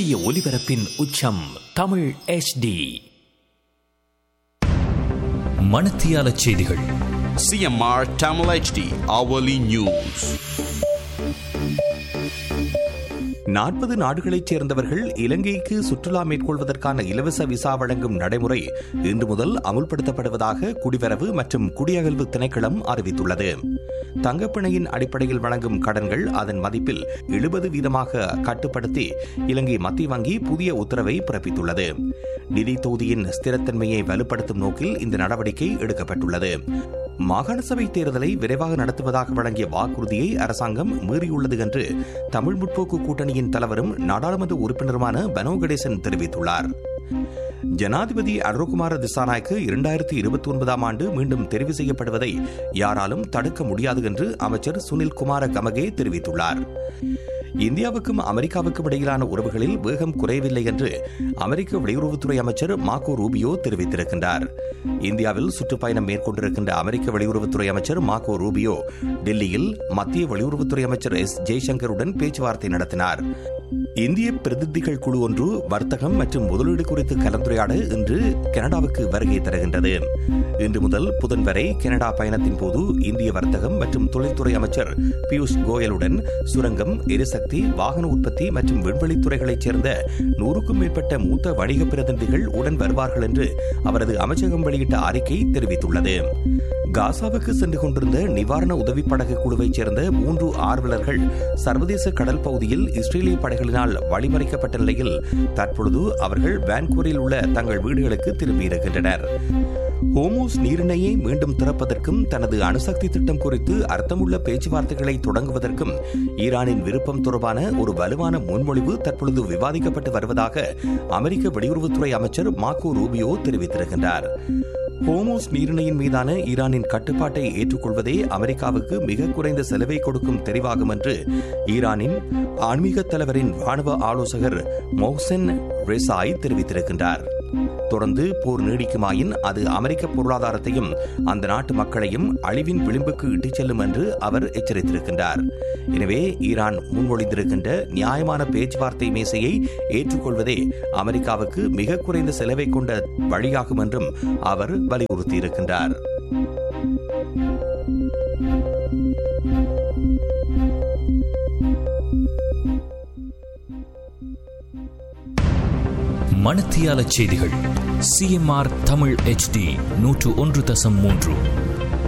சூரிய ஒளிபரப்பின் உச்சம் தமிழ் HD மணத்தியால செய்திகள் CMR Tamil HD hourly news. நாற்பது நாடுகளைச் சேர்ந்தவர்கள் இலங்கைக்கு சுற்றுலா மேற்கொள்வதற்கான இலவச விசா வழங்கும் நடைமுறை இன்று முதல் அமுல்படுத்தப்படுவதாக குடிவரவு மற்றும் குடியகல்வு திணைக்களம் அறிவித்துள்ளது தங்கப்பிணையின் அடிப்படையில் வழங்கும் கடன்கள் அதன் மதிப்பில் எழுபது வீதமாக கட்டுப்படுத்தி இலங்கை மத்திய வங்கி புதிய உத்தரவை பிறப்பித்துள்ளது நிதி தொகுதியின் ஸ்திரத்தன்மையை வலுப்படுத்தும் நோக்கில் இந்த நடவடிக்கை எடுக்கப்பட்டுள்ளது மாகாண சபை தேர்தலை விரைவாக நடத்துவதாக வழங்கிய வாக்குறுதியை அரசாங்கம் மீறியுள்ளது என்று தமிழ் முற்போக்கு கூட்டணியின் தலைவரும் நாடாளுமன்ற உறுப்பினருமான பனோ கணேசன் தெரிவித்துள்ளார் ஜனாதிபதி அருண்குமார திசாநாயக்கு இரண்டாயிரத்தி இருபத்தி ஒன்பதாம் ஆண்டு மீண்டும் தெரிவு செய்யப்படுவதை யாராலும் தடுக்க முடியாது என்று அமைச்சர் சுனில் குமார கமகே தெரிவித்துள்ளார் இந்தியாவுக்கும் அமெரிக்காவுக்கும் இடையிலான உறவுகளில் வேகம் குறையவில்லை என்று அமெரிக்க வெளியுறவுத்துறை அமைச்சர் மார்கோ ரூபியோ தெரிவித்திருக்கின்றார் இந்தியாவில் சுற்றுப்பயணம் மேற்கொண்டிருக்கின்ற அமெரிக்க வெளியுறவுத்துறை அமைச்சர் மார்கோ ரூபியோ டெல்லியில் மத்திய வெளியுறவுத்துறை அமைச்சர் எஸ் ஜெய்சங்கருடன் பேச்சுவார்த்தை நடத்தினார் இந்திய பிரதிநிதிகள் குழு ஒன்று வர்த்தகம் மற்றும் முதலீடு குறித்து கலந்துரையாட இன்று கனடாவுக்கு வருகை தருகின்றது இன்று முதல் புதன் வரை கனடா பயணத்தின் போது இந்திய வர்த்தகம் மற்றும் தொழில்துறை அமைச்சர் பியூஷ் கோயலுடன் சுரங்கம் எரிசக்தி வாகன உற்பத்தி மற்றும் விண்வெளித்துறைகளைச் சேர்ந்த நூறுக்கும் மேற்பட்ட மூத்த வணிக பிரதிநிதிகள் உடன் வருவார்கள் என்று அவரது அமைச்சகம் வெளியிட்ட அறிக்கை தெரிவித்துள்ளது காசாவுக்கு சென்று கொண்டிருந்த நிவாரண உதவி படகு குழுவைச் சேர்ந்த மூன்று ஆர்வலர்கள் சர்வதேச கடல் பகுதியில் இஸ்ரேலிய படைகளினால் வழிமறைக்கப்பட்ட நிலையில் தற்பொழுது அவர்கள் வான்கூரில் உள்ள தங்கள் வீடுகளுக்கு திரும்பியிருக்கின்றனர் ஹோமோஸ் நீரிணையை மீண்டும் திறப்பதற்கும் தனது அணுசக்தி திட்டம் குறித்து அர்த்தமுள்ள பேச்சுவார்த்தைகளை தொடங்குவதற்கும் ஈரானின் விருப்பம் தொடர்பான ஒரு வலுவான முன்மொழிவு தற்பொழுது விவாதிக்கப்பட்டு வருவதாக அமெரிக்க வெளியுறவுத்துறை அமைச்சர் மார்கோ ரூபியோ தெரிவித்திருக்கின்றார் ஹோமோஸ் நீரிணையின் மீதான ஈரானின் கட்டுப்பாட்டை ஏற்றுக்கொள்வதே அமெரிக்காவுக்கு மிக குறைந்த செலவை கொடுக்கும் தெரிவாகும் என்று ஈரானின் ஆன்மீக தலைவரின் ராணுவ ஆலோசகர் மொஹ்சென் ரெசாய் தெரிவித்திருக்கின்றார் தொடர்ந்து போர் நீடிக்குமாயின் அது அமெரிக்க பொருளாதாரத்தையும் அந்த நாட்டு மக்களையும் அழிவின் விளிம்புக்கு இட்டுச் செல்லும் என்று அவர் எச்சரித்திருக்கின்றார் எனவே ஈரான் முன்மொழிந்திருக்கின்ற நியாயமான பேச்சுவார்த்தை மேசையை ஏற்றுக்கொள்வதே அமெரிக்காவுக்கு மிக குறைந்த செலவை கொண்ட வழியாகும் என்றும் அவர் வலியுறுத்தியிருக்கின்றார் மணத்தியால செய்திகள் சிஎம்ஆர் தமிழ் HD நூற்று ஒன்று தசம் மூன்று